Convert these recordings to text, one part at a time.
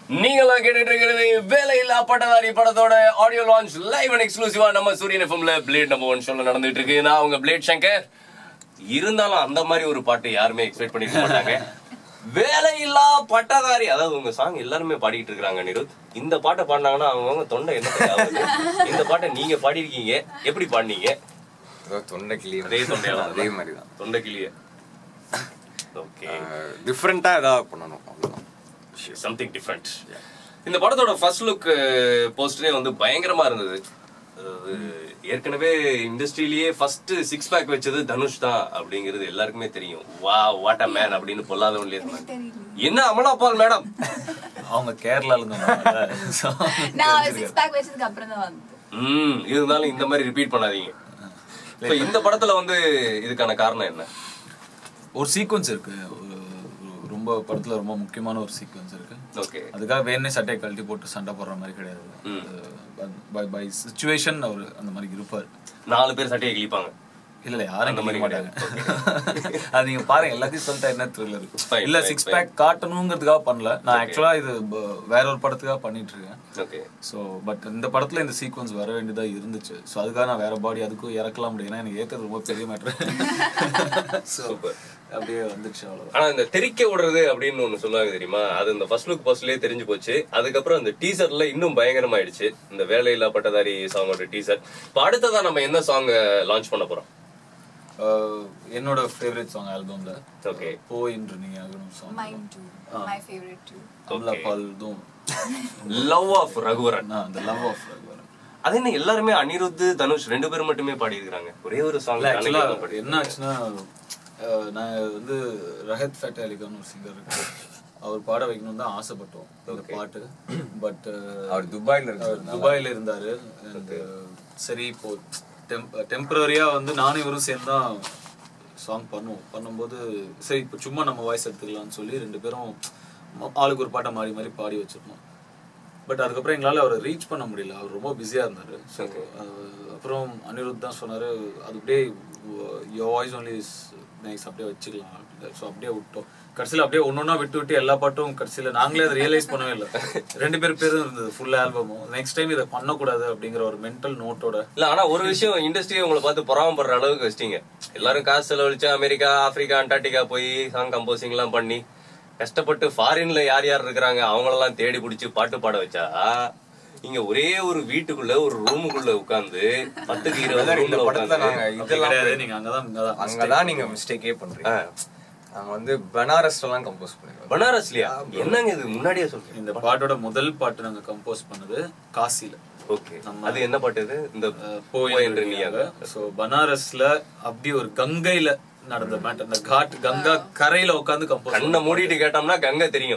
நீங்களாம் கேட்டுட்டு இருக்கிறது வேலையில்லா பட்டதாரி படத்தோட ஆடியோ லான்ச் லைவ் அண்ட் எக்ஸ்க்ளூசிவா நம்ம சூரியன் எஃப்எம்ல பிளேட் நம்பர் ஒன் ஷோல நடந்துட்டு இருக்கு நான் உங்க பிளேட் சங்கர் இருந்தாலும் அந்த மாதிரி ஒரு பாட்டு யாருமே எக்ஸ்பெக்ட் பண்ணிருக்க மாட்டாங்க வேலையில்லா பட்டதாரி அதாவது உங்க சாங் எல்லாருமே பாடிட்டு இருக்காங்க நிருத் இந்த பாட்டை பாடினாங்கன்னா அவங்கவங்க தொண்டை என்ன ஆகுது இந்த பாட்டை நீங்க பாடிருக்கீங்க எப்படி பாடினீங்க ஏதோ தொண்டை கிளி அதே தொண்டையால அதே மாதிரி தான் தொண்டை கிளிய ஓகே டிஃப்ரெண்ட்டாக ஏதாவது பண்ணணும் அவ்வளோதான் சம்திங் டிஃப்ரெண்ட் இந்த படத்தோட ஃபர்ஸ்ட் லுக் போஸ்டரே வந்து பயங்கரமா இருந்தது அதாவது ஏற்கனவே இண்டஸ்ட்ரியிலேயே ஃபர்ஸ்ட் சிக்ஸ் பேக் வச்சது தனுஷ் தான் அப்படிங்கிறது எல்லாருக்குமே தெரியும் வா வாட் அ மேன் அப்படின்னு பொல்லாதவன்லயே இருந்தாங்க என்ன அமலா பால் மேடம் அவங்க கேரளால இருந்து வந்தாங்க. So, நான் சிக்ஸ் பேக் வச்சதுக்கு அப்புறம் தான் வந்து ம் இருந்தாலும் இந்த மாதிரி ரிப்பீட் பண்ணாதீங்க இப்ப இந்த படத்துல வந்து இதுக்கான காரணம் என்ன ஒரு சீக்வன்ஸ் இருக்கு ஒரு- ஒரு ரொம்ப படத்துல ரொம்ப முக்கியமான ஒரு சீக்வன்ஸ் இருக்கு ஓகே அதுக்காக வேணே சட்டையை கழட்டி போட்டு சண்டை போடுற மாதிரி கிடையாது பை பை சுச்சுவேஷன் அவர் அந்த மாதிரி இருப்பார் நாலு பேர் சட்டையை கிழிப்பாங்க இல்ல இல்ல யாரும் அந்த மாதிரி கிழிக்க மாட்டாங்க அது நீங்க பாருங்க எல்லாத்தையும் சொல்லிட்டா என்ன த்ரில்லர் Fine, இல்ல fine, சிக்ஸ் fine. பேக் காட்டணுங்கிறதுக்காக பண்ணல நான் ஆக்சுவலா இது ப- வேற ஒரு படத்துக்காக பண்ணிட்டு இருக்கேன் ஓகே ஸோ பட் இந்த படத்துல இந்த சீக்வன்ஸ் வர வேண்டியதா இருந்துச்சு ஸோ அதுக்காக நான் வேற பாடி அதுக்கும் இறக்கலாம் முடியும் ஏன்னா எனக்கு ஏற்கிறது ரொம்ப பெரிய மேட்ரு ஸோ Super. அப்படியே வந்துச்சு அவ்வளோதான் ஆனா இந்த தெறிக்க விடுறது அப்படின்னு ஒண்ணு சொல்லுவாங்க தெரியுமா அது இந்த ஃபர்ஸ்ட் லுக் போஸ்ட்லயே தெரிஞ்சு போச்சு அதுக்கப்புறம் அந்த டீசர்ல இன்னும் பயங்கரமாயிடுச்சு இந்த வேலையில்லா பட்டதாரி சாங்கோட டீசர் இப்ப அடுத்ததா நம்ம என்ன சாங் லான்ச் பண்ண போறோம் அஹ் என்னோட ஃபேவரட் சாங் ஆல்பம்ல Okay. போ என்று நீ ஆகணும் song mine too my favourite too Kamala பால்தும் லவ் ஆஃப் ரகுவரன் அந்த லவ் ஆஃப் அது என்ன எல்லாருமே அனிருத் தனுஷ் ரெண்டு பேரும் மட்டுமே பாடி இருக்காங்க ஒரே ஒரு சாங் இல்ல ஆக்சுவலா என்ன ஆச்சுன்னா அஹ் நான் வந்து ரஹத் ஃபேட்டாலிகான்னு ஒரு சிங்கர் இருக்கு அவர் பாட வைக்கணும்னு தான் ஆசைப்பட்டோம் இந்த பாட்டு பட் அவர் துபாயில அவர் இருக்காரு துபாயில இருந்தாரு And, சரி இப்போ டெம்பரரியா வந்து நானும் இவரும் சேர்ந்து தான் சாங் பண்ணுவோம் பண்ணும்போது சரி இப்போ சும்மா நம்ம வாய்ஸ் எடுத்துக்கலாம்னு சொல்லி ரெண்டு பேரும் ம- ஆளுக்கு ஒரு பாட்டை மாறி மாறி பாடி வச்சிருந்தோம் பட் அதுக்கப்புறம் எங்களால் அவரை ரீச் பண்ண முடியல அவர் ரொம்ப பிஸியாக இருந்தார் ஸோ அப்புறம் அனிருத் தான் சொன்னார் அது அப்படியே your voice only is nice அப்படியே வச்சுக்கலாம் அப்படின்னு ஸோ அப்படியே விட்டோம் கடைசியில் அப்படியே ஒன்று ஒன்றா விட்டு விட்டு எல்லா பாட்டும் கடைசியில் நாங்களே அதை ரியலைஸ் பண்ணவே இல்லை ரெண்டு பேர் பேரும் இருந்தது ஃபுல் ஆல்பமும் நெக்ஸ்ட் டைம் இதை பண்ணக்கூடாது அப்படிங்கிற ஒரு மென்டல் நோட்டோட இல்ல ஆனா ஒரு விஷயம் இண்டஸ்ட்ரியை உங்களை பார்த்து பொறாமப்படுற அளவுக்கு வச்சிட்டீங்க எல்லாரும் காசு செலவழிச்சு அமெரிக்கா ஆப்பிரிக்கா அண்டார்டிகா போய் சாங் கம்போசிங் எல்லாம் பண்ணி கஷ்டப்பட்டு ஃபாரின்ல யார் யார் இருக்கிறாங்க அவங்களெல்லாம் தேடி பிடிச்சி பாட்டு பாட வச்சா இங்க ஒரே ஒரு வீட்டுக்குள்ள ஒரு ரூமுக்குள்ள உட்கார்ந்து பத்துக்கு இருபது அதான் இந்த ரூம்ல படத்துல உட்கார்ந்து நாங்க அப்படி இதெல்லாம் கிடையாது நீங்கள் அங்கே தான் இங்கே தான் அங்கதான் நீங்க மிஸ்டேக்கே பண்றீங்க நாங்க வந்து பனாரஸ்லாம் கம்போஸ் பண்ணிருக்கோம் பனாரஸ்லயா என்னங்க இது முன்னாடியே சொல்றீங்க இந்த பாட்டோட முதல் பாட்டு நாங்கள் கம்போஸ் பண்ணது காசியில் ஓகே அது என்ன பாட்டு இது இந்த போய் என்று நீயாக ஸோ பனாரஸ்ல அப்படி ஒரு கங்கையில நடந்த மேட்டர் அந்த காட் கங்கா கரையில உட்காந்து கம்போஸ் கண்ணை மூடிட்டு கேட்டோம்னா கங்கை தெரியும்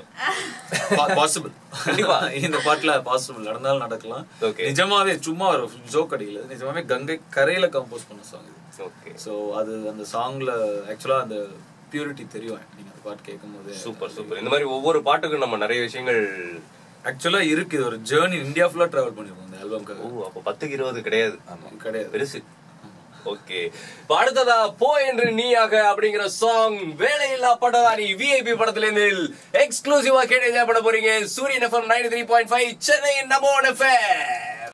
பாசிபிள் கண்டிப்பா இந்த பாட்டுல பாசிபிள் நடந்தாலும் நடக்கலாம் Okay. நிஜமாவே சும்மா ஒரு ஜோக் அடிக்கல நிஜமாவே கங்கை கரையில கம்போஸ் பண்ண சாங் இது ஓகே ஸோ அது அந்த சாங்ல ஆக்சுவலா அந்த பியூரிட்டி தெரியும் நீங்க அந்த பாட்டு கேட்கும் போது சூப்பர் சூப்பர் இந்த மாதிரி ஒவ்வொரு பாட்டுக்கும் நம்ம நிறைய விஷயங்கள் ஆக்சுவலா இருக்கு இது ஒரு ஜேர்னி இந்தியா ஃபுல்லா டிராவல் பண்ணிருக்கோம் இந்த ஓ ஆல்பம்காக அப்ப பத்துக்கு இருபது கிடையாது கிடையாது பெருசு ஓகே அடுத்ததா போ என்று நீயாக அப்படிங்கிற சாங் வேலையில்லா பட்டதாரி விஐபி படத்துல இருந்து எக்ஸ்க்ளூசிவா கேட்டு என்ஜாய் பண்ண போறீங்க Suriyan FM ninety three point five Chennai Namo FM